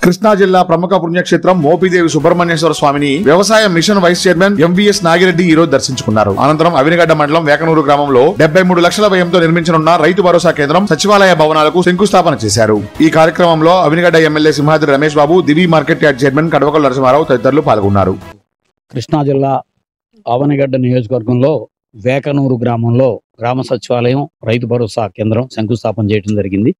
కృష్ణా జిల్లా ప్రముఖ పుణ్యక్షేత్రం మోపిదేవి సుబ్రహ్మణ్యేశ్వర స్వామిని వ్యవసాయ mission vice chairman MVS Nagireddy ఈ రోజు దర్శించుకున్నారు అనంతరం అవినగడ్డ మండలం వేకనూరు గ్రామంలో డెబ్బై మూడు లక్షల వ్యయంతో నిర్మించనున్న రైతు భరోసా కేంద్రం సచివాలయ భవనాలకు శంకుస్థాపన చేశారు ఈ కార్యక్రమంలో Avanigadda MLA Simhadri Ramesh Babu Divi market yard chairman Kadavakala Narasimharao తదితరులు పాల్గొన్నారు కృష్ణా జిల్లా ఆవనగడ్డ నియోజకవర్గంలో వేకనూరు గ్రామంలో గ్రామ సచివాలయం రైతు భరోసా కేంద్రం శంకుస్థాపన చేయడం జరిగింది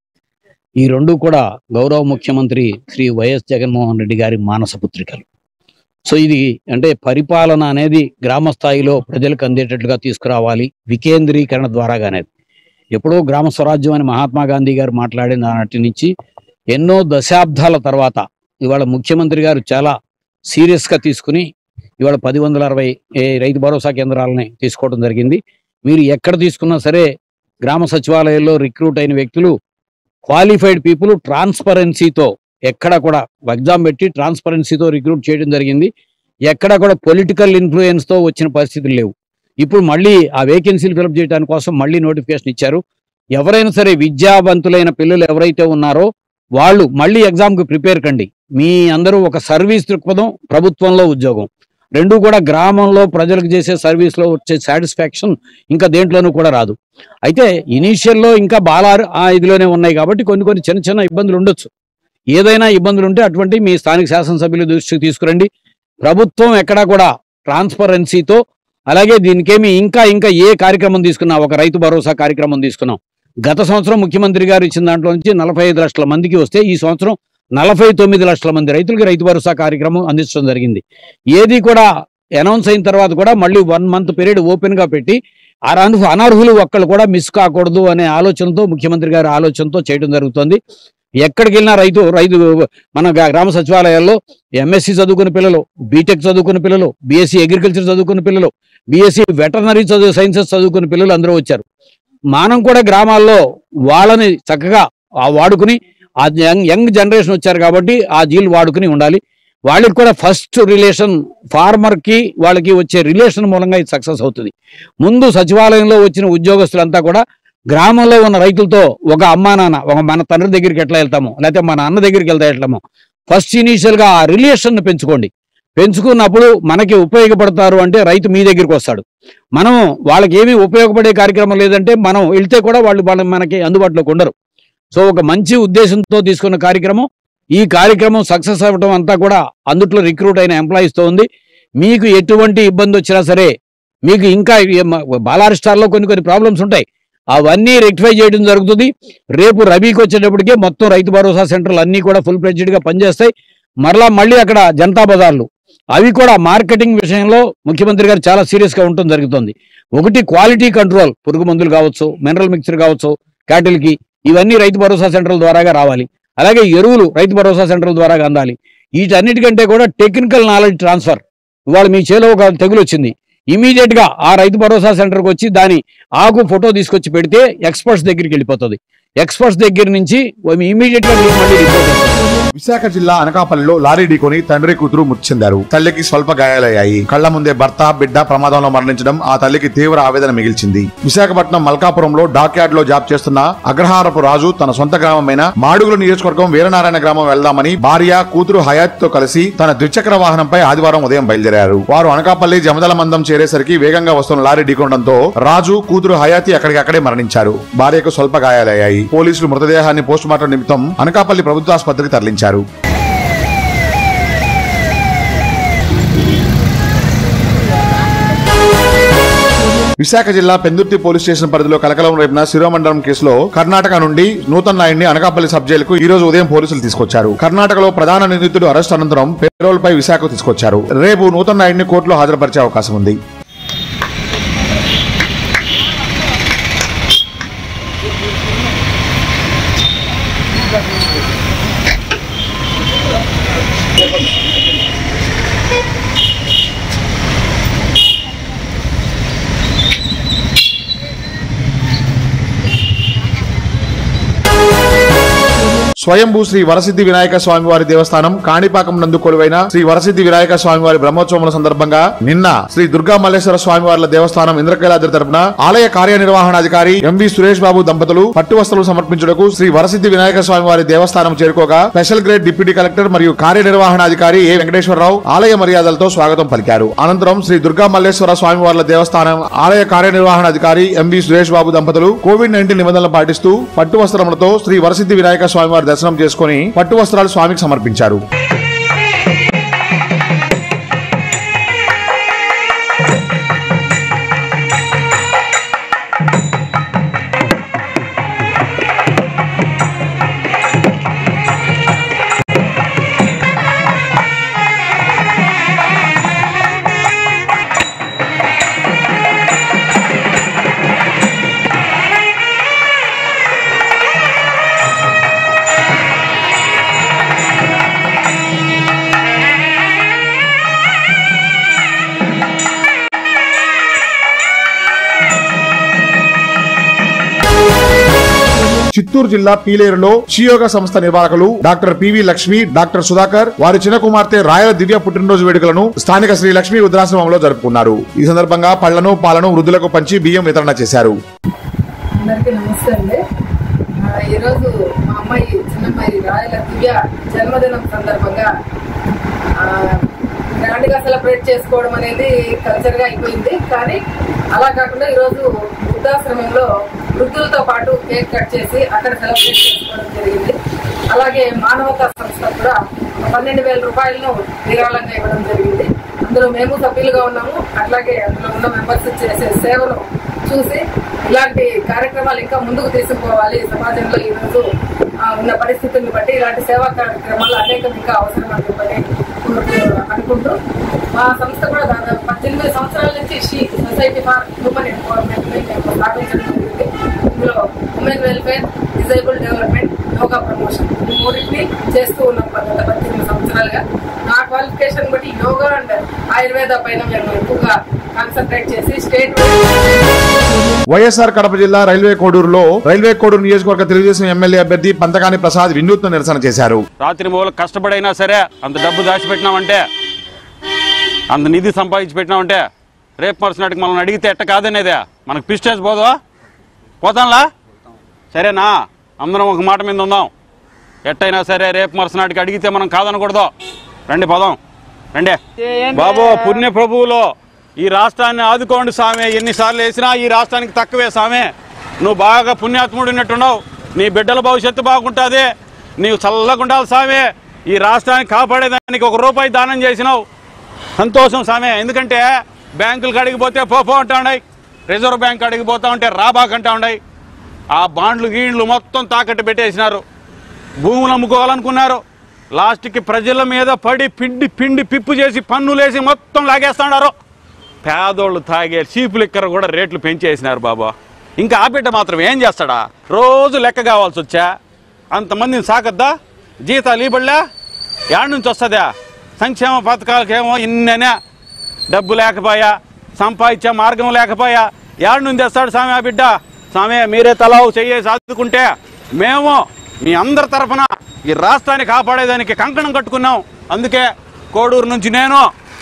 ఈ రెండు కూడా గౌరవ ముఖ్యమంత్రి శ్రీ వైఎస్ జగన్మోహన్ రెడ్డి గారి మానస పుత్రికలు సో ఇది అంటే పరిపాలన అనేది గ్రామ స్థాయిలో ప్రజలకు అందేటట్లుగా తీసుకురావాలి వికేంద్రీకరణ ద్వారాగానే ఎప్పుడో గ్రామ స్వరాజ్యం అని మహాత్మా గాంధీ గారు మాట్లాడిన నాటి నుంచి ఎన్నో దశాబ్దాల తర్వాత ఇవాళ ముఖ్యమంత్రి గారు చాలా సీరియస్ గా తీసుకుని ఇవాళ పది వందల అరవై ఏ రైతు భరోసా కేంద్రాలని తీసుకోవడం జరిగింది మీరు ఎక్కడ తీసుకున్నా సరే గ్రామ సచివాలయాల్లో రిక్రూట్ అయిన వ్యక్తులు క్వాలిఫైడ్ పీపుల్ ట్రాన్స్పరెన్సీతో ఎక్కడ కూడా ఎగ్జామ్ పెట్టి ట్రాన్స్పరెన్సీతో రిక్రూట్ చేయడం జరిగింది ఎక్కడ కూడా పొలిటికల్ ఇన్ఫ్లుయెన్స్ తో వచ్చిన పరిస్థితులు లేవు ఇప్పుడు మళ్ళీ ఆ వేకెన్సీలు ఫిలప్ చేయడానికి కోసం మళ్ళీ నోటిఫికేషన్ ఇచ్చారు ఎవరైనా సరే విద్యావంతులైన పిల్లలు ఎవరైతే ఉన్నారో వాళ్ళు మళ్ళీ ఎగ్జామ్కి ప్రిపేర్ కండి మీ అందరూ ఒక సర్వీస్ దృక్పథం ప్రభుత్వంలో ఉద్యోగం రెండు కూడా గ్రామంలో ప్రజలకు చేసే సర్వీస్ లో వచ్చే సాటిస్ఫాక్షన్ ఇంకా దేంట్లోనూ కూడా రాదు అయితే ఇనీషియల్లో ఇంకా బాగా ఆ ఇదిలోనే ఉన్నాయి కాబట్టి కొన్ని కొన్ని చిన్న చిన్న ఇబ్బందులు ఉండొచ్చు ఏదైనా ఇబ్బందులు ఉంటే అటువంటి మీ స్థానిక శాసనసభ్యుల దృష్టికి తీసుకురండి ప్రభుత్వం ఎక్కడా కూడా ట్రాన్స్పరెన్సీతో అలాగే దీనికేమి ఇంకా ఇంకా ఏ కార్యక్రమం తీసుకున్నా ఒక రైతు భరోసా కార్యక్రమం తీసుకున్నాం గత సంవత్సరం ముఖ్యమంత్రి గారు ఇచ్చిన దాంట్లో నుంచి నలభై ఐదు లక్షల మందికి వస్తే ఈ సంవత్సరం నలభై తొమ్మిది లక్షల మంది రైతులకి రైతు భరోసా కార్యక్రమం అందించడం జరిగింది ఏది కూడా అనౌన్స్ అయిన తర్వాత కూడా మళ్ళీ వన్ మంత్ పీరియడ్ ఓపెన్ గా పెట్టి అర్హు అనర్హులు ఒక్కళ్ళు కూడా మిస్ కాకూడదు అనే ఆలోచనతో ముఖ్యమంత్రి గారి ఆలోచనతో చేయడం జరుగుతుంది ఎక్కడికి వెళ్ళినా రైతు రైతు మన గ్రా- గ్రామ సచివాలయాల్లో ఎంఎస్సి చదువుకున్న పిల్లలు బీటెక్ చదువుకున్న పిల్లలు బీఎస్సీ అగ్రికల్చర్ చదువుకున్న పిల్లలు బీఎస్సీ వెటర్నరీ చదువు సైన్సెస్ చదువుకున్న పిల్లలు అందరూ వచ్చారు మనం కూడా గ్రామాల్లో వాళ్ళని చక్కగా ఆ వాడుకుని ఆ యంగ్ యంగ్ జనరేషన్ వచ్చారు కాబట్టి ఆ జీలు వాడుకుని ఉండాలి వాళ్ళకి కూడా ఫస్ట్ రిలేషన్ ఫార్మర్ కి వాళ్ళకి వచ్చే రిలేషన్ మూలంగా ఇది సక్సెస్ అవుతుంది ముందు సచివాలయంలో వచ్చిన ఉద్యోగస్తులంతా కూడా గ్రామంలో ఉన్న రైతులతో ఒక అమ్మా నాన్న ఒక మన తండ్రి దగ్గరికి ఎట్లా వెళ్తామో లేకపోతే మన అన్న దగ్గరికి వెళ్తా ఎట్లామో ఫస్ట్ ఇనీషియల్ గా ఆ రిలేషన్ పెంచుకోండి పెంచుకున్నప్పుడు మనకి ఉపయోగపడతారు అంటే రైతు మీ దగ్గరికి వస్తాడు మనం వాళ్ళకి ఏమీ ఉపయోగపడే కార్యక్రమం లేదంటే మనం వెళ్తే కూడా వాళ్ళు వాళ్ళ మనకి అందుబాటులోకి ఉండరు సో ఒక మంచి ఉద్దేశంతో తీసుకున్న కార్యక్రమం ఈ కార్యక్రమం సక్సెస్ అవ్వడం అంతా కూడా అందుట్లో రిక్రూట్ అయిన ఎంప్లాయీస్ తో ఉంది మీకు ఎటువంటి ఇబ్బంది వచ్చినా సరే మీకు ఇంకా బాలార్ స్టార్ లో కొన్ని కొన్ని ప్రాబ్లమ్స్ ఉంటాయి అవన్నీ రెక్టిఫై చేయడం జరుగుతుంది రేపు రబీకి వచ్చేటప్పటికే మొత్తం రైతు భరోసా సెంటర్లు అన్ని కూడా ఫుల్ ఫ్లెడ్జ్డ్ గా పనిచేస్తాయి మరలా మళ్ళీ అక్కడ జనతా బజార్లు అవి కూడా మార్కెటింగ్ విషయంలో ముఖ్యమంత్రి గారు చాలా సీరియస్ గా ఉండటం జరుగుతుంది ఒకటి క్వాలిటీ కంట్రోల్ పురుగు మందులు కావచ్చు మినరల్ మిక్చర్ కావచ్చు cattle కి ఇవన్నీ రైతు భరోసా సెంటర్ల ద్వారాగా రావాలి అలాగే ఎరువులు రైతు భరోసా సెంటర్ల ద్వారా అందాలి వీటన్నిటికంటే కూడా టెక్నికల్ నాలెడ్జ్ ట్రాన్స్ఫర్ ఇవాళ మీ చేలో ఒక తెగులు వచ్చింది ఇమీడియట్ గా ఆ రైతు భరోసా సెంటర్కి వచ్చి దాని ఆకు ఫోటో తీసుకొచ్చి పెడితే ఎక్స్పర్ట్స్ దగ్గరికి వెళ్ళిపోతుంది ఎక్స్పర్ట్స్ దగ్గర నుంచి ఇమీడియట్ గా మీకు మళ్ళీ రిపోర్ట్ వస్తుంది విశాఖ జిల్లా అనకాపల్లిలో లారీ ఢీకొని తండ్రి కూతురు మృతి చెందారు తల్లికి స్వల్ప గాయాలయ్యాయి కళ్ల ముందే భర్త బిడ్డ ప్రమాదంలో మరణించడం ఆ తల్లికి తీవ్ర ఆవేదన మిగిల్చింది విశాఖపట్నం మల్కాపురంలో డాక్ యార్డ్ లో జాబ్ చేస్తున్న అగ్రహారపు రాజు తన సొంత గ్రామమైన మాడుగుల నియోజకవర్గం వీరనారాయణ గ్రామం వెళ్దామని భార్య కూతురు హయాత్ తో కలిసి తన ద్విచక్ర వాహనంపై ఆదివారం ఉదయం బయలుదేరారు వారు అనకాపల్లి జమదల మందం చేరేసరికి వేగంగా వస్తున్న లారీ ఢీకొనడంతో రాజు కూతురు హయాతి అక్కడికక్కడే మరణించారు భార్యకు స్వల్ప గాయాలయ్యాయి పోలీసులు మృతదేహాన్ని పోస్టుమార్టం నిమిత్తం అనకాపల్లి ప్రభుత్వ ఆసుపత్రికి తరలించారు విశాఖ జిల్లా పెందుర్తి పోలీస్ స్టేషన్ పరిధిలో కలకలం రేపిన శిరోమండలం కేసులో కర్ణాటక నుండి నూతన్ నాయుడిని అనకాపల్లి సబ్ జైలుకు ఈ రోజు ఉదయం పోలీసులు తీసుకొచ్చారు కర్ణాటకలో ప్రధాన నిందితుడు అరెస్ట్ అనంతరం పేరోల్ పై విశాఖకు తీసుకొచ్చారు రేపు నూతన్ నాయుడిని కోర్టులో హాజరుపరిచే అవకాశం ఉంది స్వయంభూ శ్రీ వరసిద్ధి వినాయక స్వామి వారి దేవస్థానం కాణిపాకం నందు కొలువైన శ్రీ వరసిద్ధి వినాయక స్వామి వారి బ్రహ్మోత్సవముల సందర్భంగా నిన్న శ్రీ దుర్గా మల్లేశ్వర స్వామి వార్ల దేవస్థానం ఇంద్రకైలాద్రి తరపున ఆలయ కార్యనిర్వహణాధికారి ఎంవి సురేష్ బాబు దంపతులు పట్టు వస్త్రాలు సమర్పించుటకు శ్రీ వరసిద్ధి వినాయక స్వామి వారి దేవస్థానం చేరుకోగా స్పెషల్ గ్రేడ్ డిప్యూటీ కలెక్టర్ మరియు కార్యనిర్వహణాధికారి ఏ వెంకటేశ్వరరావు ఆలయ మర్యాదలతో స్వాగతం పలికారు అనంతరం శ్రీ దుర్గా మల్లేశ్వర స్వామి వార్ల దేవస్థానం ఆలయ కార్యనిర్వహణాధికారి ఎంవి సురేష్ బాబు దంపతులు కోవిడ్ నైన్టీన్ నిబంధనలు పాటిస్తూ పట్టు వస్త్రములతో శ్రీ వరసిద్ధి వినాయక స్వామి వారి దర్శనం చేసుకుని పట్టు వస్త్రాలు స్వామికి సమర్పించారు చిత్తూరు జిల్లా పీలేరులో షియోగ సంస్థ నిర్వాహకులు doctor PV Lakshmi doctor Sudhakar వారి చిన్న కుమార్తె రాయల దివ్య పుట్టినరోజు వేడుకలను స్థానిక శ్రీ లక్ష్మి వృద్ధాశ్రమంలో జరుపుకున్నారు ఈ సందర్భంగా పళ్లను పాలను వృద్ధులకు పంచి బియ్యం వితరణ చేశారు అందరికీ నమస్తే అండి ఆ, ఈరోజు మా అమ్మాయి చిన్నమ్మాయి రాయల దివ్య జన్మదినం సందర్భంగా ఆ, గ్రాండ్గా సెలబ్రేట్ చేసుకోవడం అనేది కల్చర్గా అయిపోయింది కానీ అలా కాకుండా ఈరోజు వృద్ధాశ్రమంలో వృద్ధులతో పాటు కేక్ కట్ చేసి అక్కడ సెలబ్రేట్ చేసుకోవడం జరిగింది అలాగే మానవతా సంస్థ కూడా పన్నెండు వేల రూపాయలను విరాళంగా ఇవ్వడం జరిగింది అందులో మేము సభ్యులుగా ఉన్నాము అట్లాగే అందులో ఉన్న మెంబర్స్ చేసే సేవలు చూసి ఇలాంటి కార్యక్రమాలు ఇంకా ముందుకు తీసుకుపోవాలి సమాజంలో ఈ రోజు ఆ, ఉన్న పరిస్థితుల్ని బట్టి ఇలాంటి సేవా కార్యక్రమాలు అనేకం ఇంకా అవసరం అని చెప్పని కోరుతూ- అనుకుంటూ మా సంస్థ కూడా దాదాపు పద్దెనిమిది సంవత్సరాల నుంచి she society for human empowerment ని మేము స్థాపించడం జరిగింది ఇందులో women welfare disable development yoga promotion ఈ మూడింటిని చేస్తూ ఉన్నాం గత పద్దెనిమిది సంవత్సరాలుగా నా క్వాలిఫికేషన్ బట్టి యోగా అండ్ ఆయుర్వేద పైన మేము ఎక్కువగా కాన్సన్ట్రేట్ చేసి స్టేట్ వైఎస్ఆర్ కడప జిల్లా రైల్వే కోడూరులో రైల్వే కోడూరు నియోజకవర్గ తెలుగుదేశం ఎమ్మెల్యే అభ్యర్థి పంతకాని ప్రసాద్ వినూత్న నిరసన చేశారు రాత్రి మూల కష్టపడైనా సరే అంత డబ్బు దాచిపెట్టినామంటే అంత నిధి సంపాదించి పెట్టినామంటే రేపు మరుసనాటికి మనం అడిగితే ఎట్ట కాదనేదే మనకు పిస్టేజ్ పోదా పోతాంలా సరేనా అందరం ఒక మాట మీద ఉందాం ఎట్టయినా సరే రేపు మరుసనాటికి అడిగితే మనం కాదనకూడదు రండి పోదాం రండి బాబు పుణ్య ప్రభువులో ఈ రాష్ట్రాన్ని ఆదుకోండి సామె ఎన్నిసార్లు వేసినా ఈ రాష్ట్రానికి తక్కువే సామె నువ్వు బాగా పుణ్యాత్ముడు ఉన్నట్టున్నావు నీ బిడ్డల భవిష్యత్తు బాగుంటుంది నీవు చల్లగా ఉండాలి సామె ఈ రాష్ట్రాన్ని కాపాడేదానికి ఒక రూపాయి దానం చేసినావు సంతోషం సామె ఎందుకంటే బ్యాంకులు కాడికి పోతే పో పో అంటా ఉన్నాయి రిజర్వ్ బ్యాంక్ కాడికి పోతా ఉంటే రాబాకంటా ఉన్నాయి ఆ బాండ్లు గీండ్లు మొత్తం తాకట్టు పెట్టేసినారు భూములు అమ్ముకోవాలనుకున్నారు లాస్ట్కి ప్రజల మీద పడి పిండి పిండి పిప్పు చేసి పన్నులేసి మొత్తం లాగేస్తున్నారు పేదోళ్ళు తాగే చీపు లిక్కర కూడా రేట్లు పెంచేసినారు బాబా ఇంకా ఆ బిడ్డ మాత్రం ఏం చేస్తాడా రోజు లెక్క కావాల్సి వచ్చా అంతమందిని సాకద్దా జీతాలు ఇబళ్ళా యాడ్ నుంచి వస్తుందా సంక్షేమ పథకాలకేమో ఇన్ననే డబ్బు లేకపోయా సంపాదించే మార్గం లేకపోయా యాడ్ నుంచి తెస్తాడు స్వామి ఆ బిడ్డ స్వామి మీరే తలావు చెయ్యేసి ఆదుకుంటే మేము మీ అందరి తరఫున ఈ రాష్ట్రాన్ని కాపాడేదానికి కంకణం కట్టుకున్నాం అందుకే కోడూరు నుంచి నేను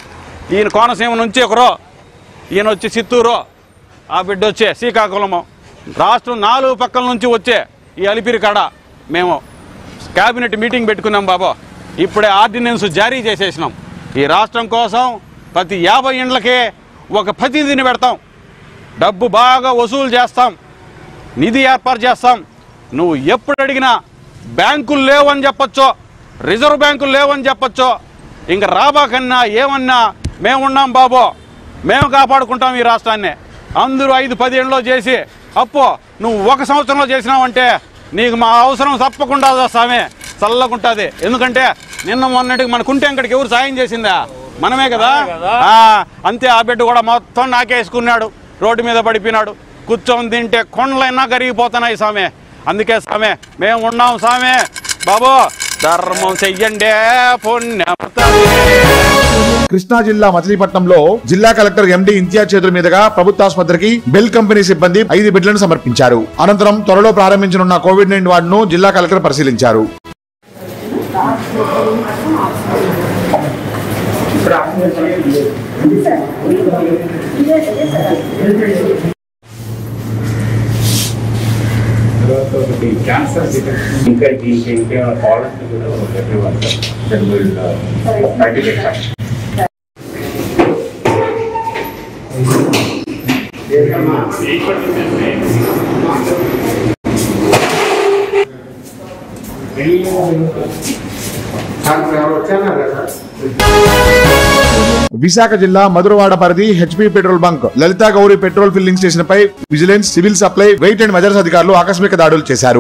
ఈయన కోనసీమ నుంచి ఒకరు ఈయన వచ్చి చిత్తూరు ఆ బిడ్డ వచ్చే శ్రీకాకుళము రాష్ట్రం నాలుగు పక్కల నుంచి వచ్చే ఈ అలిపిరి కాడ మేము క్యాబినెట్ మీటింగ్ పెట్టుకున్నాం బాబా ఇప్పుడే ఆర్డినెన్స్ జారీ చేసేసినాం ఈ రాష్ట్రం కోసం ప్రతి యాభై ఇండ్లకే ఒక ప్రతినిధిని పెడతాం డబ్బు బాగా వసూలు చేస్తాం నిధి ఏర్పాటు చేస్తాం నువ్వు ఎప్పుడు అడిగినా బ్యాంకులు లేవని చెప్పొచ్చో రిజర్వ్ బ్యాంకులు లేవని చెప్పొచ్చో ఇంకా రాబాకన్నా ఏమన్నా మేమున్నాం బాబో మేము కాపాడుకుంటాం ఈ రాష్ట్రాన్ని అందరూ ఐదు పదేళ్ళలో చేసి అప్పు నువ్వు ఒక సంవత్సరంలో చేసినావంటే నీకు మా అవసరం తప్పకుండా స్వామి చల్లకుంటుంది ఎందుకంటే నిన్న మొన్నటికి మన కుంటెంకడికి ఎవరు సాయం చేసిందా మనమే కదా ఆ, అంతే ఆ బిడ్డ కూడా మొత్తం నాకేసుకున్నాడు రోడ్డు మీద పడిపోయినాడు కూర్చొని తింటే కొండలైనా కరిగిపోతున్నాయి సామె అందుకే సామె మేము ఉన్నాం సామె బాబు ధర్మం చెయ్యండి పుణ్యం కృష్ణా జిల్లా మచిలీపట్నంలో జిల్లా కలెక్టర్ ఎండి ఇంతియాజ్ చేతుల మీదుగా ప్రభుత్వాసుపత్రికి బెల్ కంపెనీ సిబ్బంది ఐదు బెడ్లను సమర్పించారు అనంతరం త్వరలో ప్రారంభించనున్న కోవిడ్ నైన్ వార్డును జిల్లా కలెక్టర్ పరిశీలించారు తర్వాత ఒకటి క్యాన్సర్ డిటెక్షన్ ఇంకా దీనికి ఇంకేమైనా పాలసీ కూడా ఒకటి విశాఖ జిల్లా మధురవాడ పరిధి HP petrol bunk Lalitha Gowri petrol filling station పై vigilance civil supply weight and measures అధికారులు ఆకస్మిక దాడులు చేశారు